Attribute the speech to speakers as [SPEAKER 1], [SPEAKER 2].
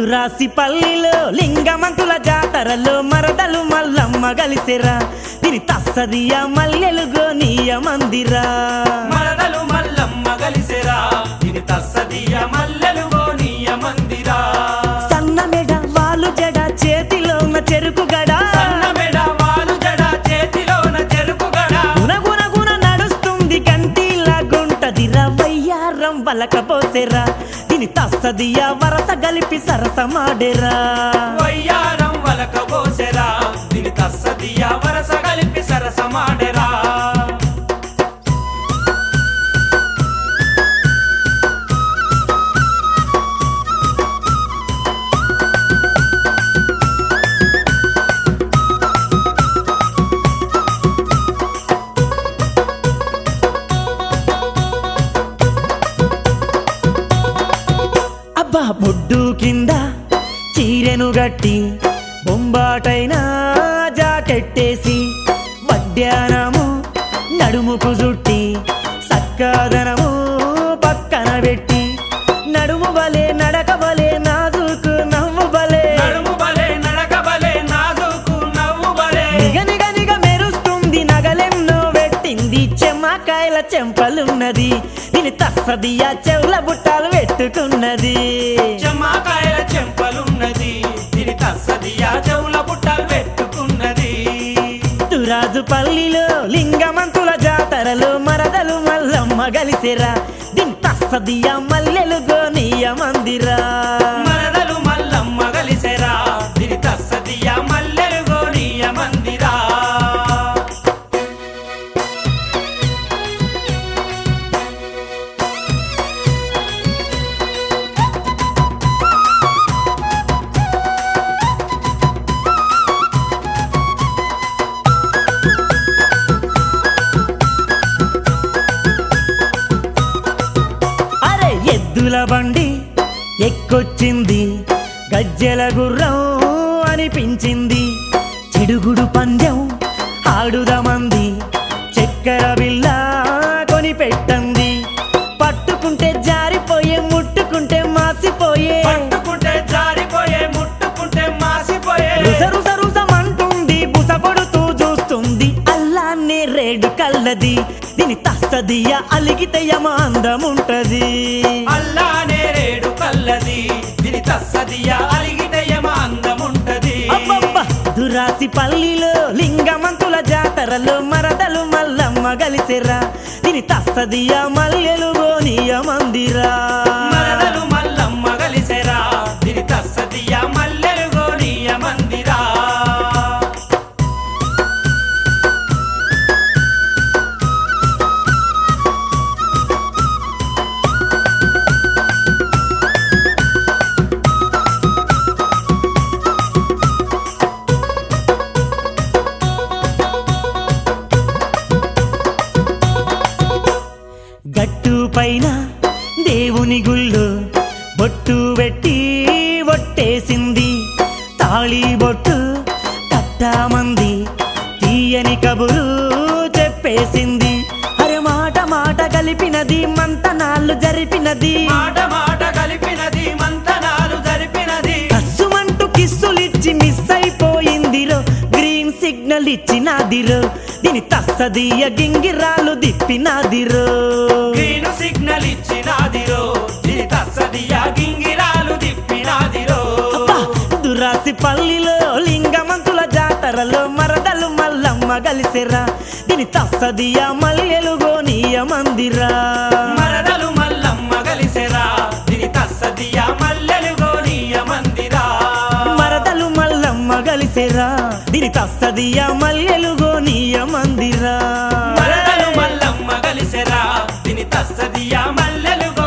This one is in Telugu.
[SPEAKER 1] దురాసి పల్లిలో లింగమంతుల జాతరలో మరదలు మల్లమ్మ గలిసెరా తిని తస్సదియ మల్లెలు గోనీయ మందిరా
[SPEAKER 2] మరదలు మల్లమ్మ గలిసెరా ఇది తస్సదియ మల్లెలు గోనీయ మందిరా
[SPEAKER 1] సన్న మెడ వాలు జడ చేతిలో ఉన్న చెరుకు గడ
[SPEAKER 2] సన్న మెడ వాలు జడ చేతిలోన చెరుకు గడ
[SPEAKER 1] గున గున గున నడుస్తుంది గంటీలా గుంటదిరా వయ్యారం వలకపోసెరా తిని తస్సదియ వరస గలిపి సరసమాడెరా
[SPEAKER 2] వయ్యారం వలక పోసెరా దీని తస్సదియ వరస కలిపి సరసమాడెరా
[SPEAKER 1] అబ్బా బొడ్డు కింద చీరెను గట్టి బొంబాటైనా జాకెట్టేసి మధ్యాహ్నము నడుముకు జుట్టి సక్కాదనము పక్కన పెట్టి నడుము బలే నడక బలే నాజుకు నవ్వు బలే
[SPEAKER 2] నడుము బలే నడక బలే నాజుకు నవ్వు బలే
[SPEAKER 1] నిగ నిగ నిగ మెరుస్తుంది నగలెన్నో పెట్టింది చెమ్మకాయల చెంపలున్నది దీని తస్సదియా చెవుల బుట్టాలు పెట్టుకున్నది
[SPEAKER 2] చెమ్మకాయల చెంపలున్నది దీని తస్సదియ చెవుల బుట్టలు పెట్టుకున్నది
[SPEAKER 1] తురాజు పల్లిలో లింగమంతుల జాతరలో మరదలు మల్లమ్మ గలిసెరా దీని తస్సదియా మల్లెలు గోనీయ మందిరా
[SPEAKER 2] మరదలు మల్లమ్మ గలిసెరా దీని తస్సదియ మల్లెలు గోనీయ మందిరా
[SPEAKER 1] అరే ఎద్దుల బండి ఎక్కొచ్చింది గజ్జెల గుర్రం అనిపించింది చెడుగుడు పందెం ఆడుదమంది చక్కెర బిల్ల కొని పెట్టంది పట్టుకుంటే జారిపోయే ముట్టుకుంటే మాసిపోయే
[SPEAKER 2] పట్టుకుంటే జారిపోయే ముట్టుకుంటే మాసిపోయే
[SPEAKER 1] రుస రుస రుసమంటుంది బుస కొడుతూ చూస్తుంది అల్లాన్ని రేడు కల్లది దీని తస్తదియ అలిగితే యమ అందముంటది
[SPEAKER 2] అల్లానే రేడు కల్లది దీని తస్సదియ అలిగితయమ అందముంటది
[SPEAKER 1] అబ్బబ్బ! దురాసి పల్లిలో లింగమంతుల జాతరలో మరదలు మల్లమ్మ గలిసెరా దీని తస్తదియ మల్లెలు గోనీయ మందిరా
[SPEAKER 2] మరదలు మల్లమ్మ గలిసెరా దీని తస్సదియ మల్లెలు గోనీయ మందిరా
[SPEAKER 1] గట్టు పైన దేవుని గుళ్ళు బొట్టు పెట్టి ఒట్టేసింది తాళి బొట్టు కట్టామంది తీయని కబురు చెప్పేసింది అరే మాట మాట కలిపినది మంతనాళ్ళు జరిపినది
[SPEAKER 2] మాట మాట కలిపినది మంతనాలు జరిపినది
[SPEAKER 1] కస్సుమంటూ కిస్సులిచ్చి మిస్ అయిపోయిందిరో గ్రీన్ సిగ్నల్ ఇచ్చినాదిరో దీని తస్సదియ గింగిరాలు దిప్పినాదిరో
[SPEAKER 2] గ్రీను సిగ్నల్ ఇచ్చినాదిరో దీని తస్సదియ గింగిరాలు తిప్పినాదిరో
[SPEAKER 1] అబ్బా! దురాసి పల్లిలో లింగమంతుల జాతరలో మరదలు మల్లమ్మ గలిసెరా దీని తస్సదియ మల్లెలు గోనీయ మందిరా
[SPEAKER 2] మరదలు మల్లమ్మ గలిసెరా దీని తస్సదియ మల్లెలు గోనీయ మందిరా
[SPEAKER 1] మరదలు మల్లమ్మ గలిసెరా దీని తస్సదియ మల్లెలు గోనీయ మందిరా
[SPEAKER 2] మరదలు మల్లమ్మ గలిసెరా దీని తస్సదియ మల్లెలు